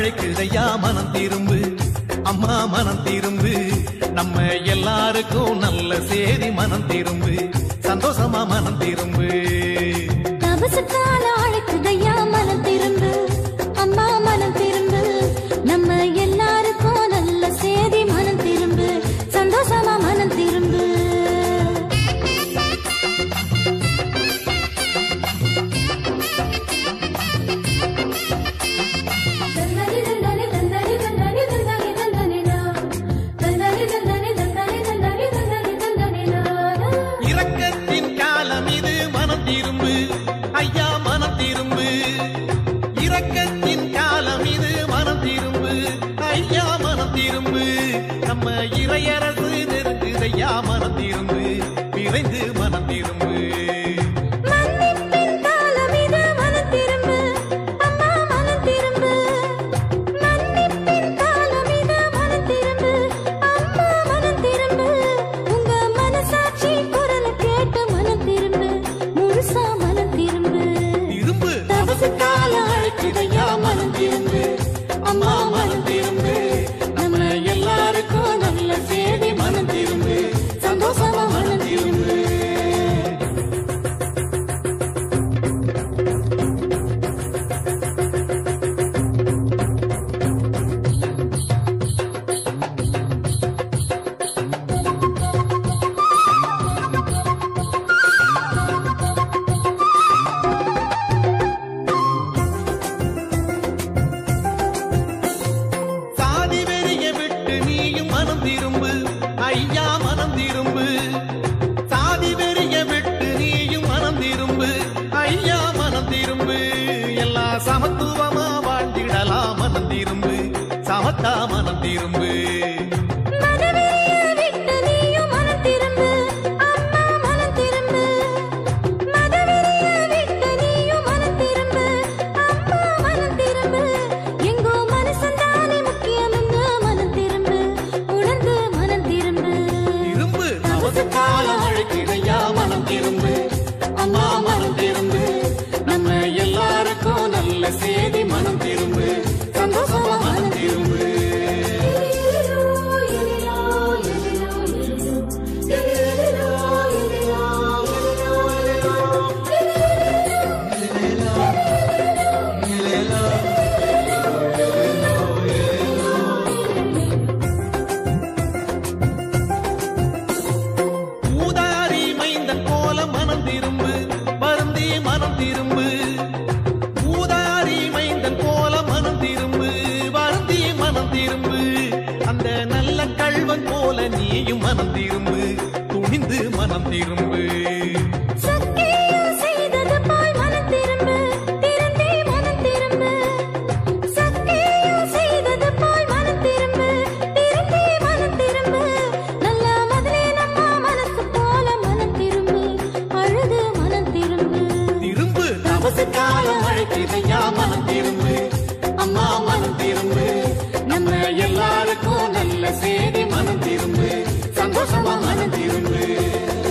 அழைக்குதையா மனம் திரும்பு அம்மா மனம் திரும்பு நம்ம எல்லாருக்கும் நல்ல சேதி மனம் திரும்பு சந்தோஷமா மனம் திரும்பு தபசுக்கால அழைக்குதையா மனம் திரும்பு அம்மா மனம் திரும்பு நம்ம எல்லாருக்கும் நல்ல சேதி மனம் திரும்பு சந்தோஷமா மனம் திரும்பு இரக்கத்தின் காலம் இது மனம் திரும்பு ஐயா மனம் திரும்பு இரக்கத்தின் காலம் இது மனம் திரும்பு ஐயா மனம் திரும்பு நம்ம இறையரசு நெருங்குதையா மனம் திரும்பு விரைந்து மனம் திரும்பு மன்னிப்பின் காலம் இது மனம் திரும்பு அம்மா மனம் திரும்பு மன்னிப்பின் காலம் இது மனம் திரும்பு அம்மா மனம் திரும்பு உங்க மனசாட்சி குரலை கேட்டு மனம் திரும்பு முழுசா மனம் திரும்பு திரும்பு தபசு கால அழைக்குதையா மனம் திரும்பு அம்மா மனம் திரும்பு நம்ம எல்லாருக்கும் நல்ல சேதி மனம் திரும்பு சந்தோஷமா மனம் திரும்பு சாதி வெறிய விட்டு நீயும் மனம் திரும்பு ஐயா மனம் திரும்பு சாதி வெறிய விட்டு நீயும் மனம் திரும்பு ஐயா மனம் திரும்பு எல்லா சமத்துவமா வாழ்ந்திடலாம் மனம் திரும்பு சமத்தா மனம் திரும்பு மனவெறிய விட்டு நீயும் மனம் திரும்பு அம்மா மனம் திரும்பு மனவெறிய விட்டு நீயும் மனம் திரும்பு அம்மா மனம் திரும்பு எங்கோ மனசந்தானே முக்கியமெங்க மனம் திரும்பு உணர்ந்து மனம் திரும்பு திரும்பு நமது காலம் அழைக்கிறையா மனம் திரும்பு அம்மா மனம் திரும்பு நம்ம எல்லாருக்கும் நல்ல சேதி மனம் திரும்பு சந்தோஷமா மனம் திரும்பு ஊதாரி மைந்தன் போல மனம் திரும்பு வருந்தி மனம் திரும்பு ஊதாரி மைந்தன் போல மனம் திரும்பு வருந்தி மனம் திரும்பு அந்த நல்ல கள்வன் போல நீயும் மனம் திரும்பு துணிந்து மனம் திரும்பு சத்தியம் செய்தது போல் மனம் திரும்பு திருந்தி மனம் திரும்பு சத்தியம் செய்தது போல் மனம் திரும்பு திருந்தி மனம் திரும்பு நல்ல மதுரை நம்ம மனசு போல மனம் திரும்பு அழுது மனம் திரும்பு திரும்பு தவசு காலம் அழைக்கிறையா மனம் திரும்பு அம்மா மனம் திரும்பு நம்ம எல்லாருக்கும் நல்ல சேதி மனம் திரும்பு சந்தோஷமா மனம் திரும்பு